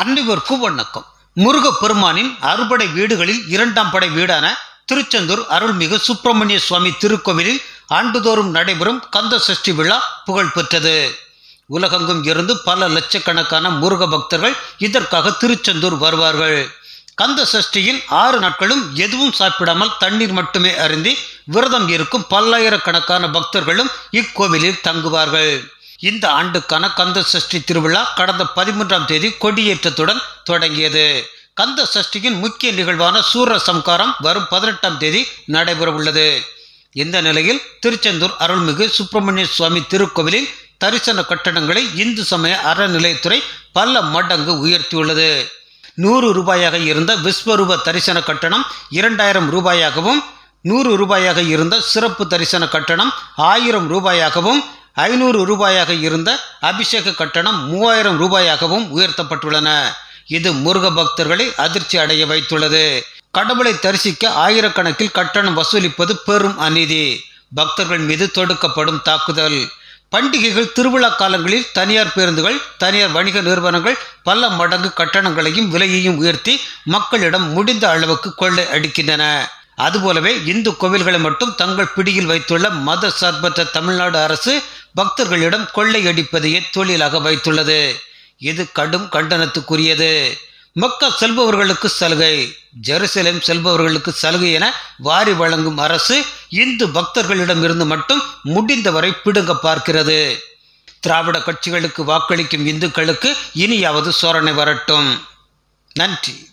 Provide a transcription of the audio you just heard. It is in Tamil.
அன்னைவருக்கும் வணக்கம் முருகப்பெருமானின் அறுபடை வீடுகளில் இரண்டாம் படை வீடான திருச்செந்தூர் அருள்மிகு சுப்பிரமணிய சுவாமி திருக்கோவிலில் ஆண்டுதோறும் நடைபெறும் கந்த சஷ்டி விழா புகழ் பெற்றது உலகெங்கும் இருந்து பல லட்சக்கணக்கான முருக பக்தர்கள் இதற்காக திருச்செந்தூர் வருவார்கள் கந்த சஷ்டியில் ஆறு நாட்களும் எதுவும் சாப்பிடாமல் தண்ணீர் மட்டுமே அருந்தி விரதம் இருக்கும் பல்லாயிரக்கணக்கான பக்தர்களும் இக்கோவிலில் தங்குவார்கள் இந்த ஆண்டுக்கான கந்த சஷ்டி திருவிழா கடந்த பதிமூன்றாம் தேதி கொடியேற்றத்துடன் தொடங்கியது கந்த சஷ்டியின் முக்கிய நிகழ்வான சூர சம்காரம் வரும் பதினெட்டாம் தேதி நடைபெறவுள்ளது இந்த நிலையில் திருச்செந்தூர் அருள்மிகு சுப்பிரமணிய சுவாமி திருக்கோவிலில் தரிசன கட்டணங்களை இந்து சமய அறநிலையத்துறை பல மடங்கு உயர்த்தியுள்ளது நூறு ரூபாயாக இருந்த விஸ்வரூப தரிசன கட்டணம் இரண்டாயிரம் ரூபாயாகவும் நூறு ரூபாயாக இருந்த சிறப்பு தரிசன கட்டணம் ஆயிரம் ரூபாயாகவும் ஐநூறு ரூபாயாக இருந்த அபிஷேக கட்டணம் மூவாயிரம் ரூபாயாகவும் உயர்த்தப்பட்டுள்ளன இது முருக பக்தர்களை அதிர்ச்சி அடைய வைத்துள்ளது கடவுளை தரிசிக்க ஆயிரக்கணக்கில் கட்டணம் வசூலிப்பது பெரும் அநீதி பக்தர்கள் மீது தொடுக்கப்படும் தாக்குதல் பண்டிகைகள் திருவிழா காலங்களில் தனியார் பேருந்துகள் தனியார் வணிக நிறுவனங்கள் பல மடங்கு கட்டணங்களையும் விலையையும் உயர்த்தி மக்களிடம் முடிந்த அளவுக்கு கொள்ளை அடிக்கின்றன அதுபோலவே இந்து கோவில்களை மட்டும் தங்கள் பிடியில் வைத்துள்ள மத சார்பற்ற தமிழ்நாடு அரசு பக்தர்களிடம் கொள்ளையடிப்பதையே தொழிலாக வைத்துள்ளது இது கடும் கண்டனத்துக்குரியது மக்கா செல்பவர்களுக்கு சலுகை ஜெருசலேம் செல்பவர்களுக்கு சலுகை என வாரி வழங்கும் அரசு இந்து பக்தர்களிடமிருந்து மட்டும் முடிந்தவரை பிடுங்க பார்க்கிறது திராவிட கட்சிகளுக்கு வாக்களிக்கும் இந்துக்களுக்கு இனியாவது சோரணை வரட்டும் நன்றி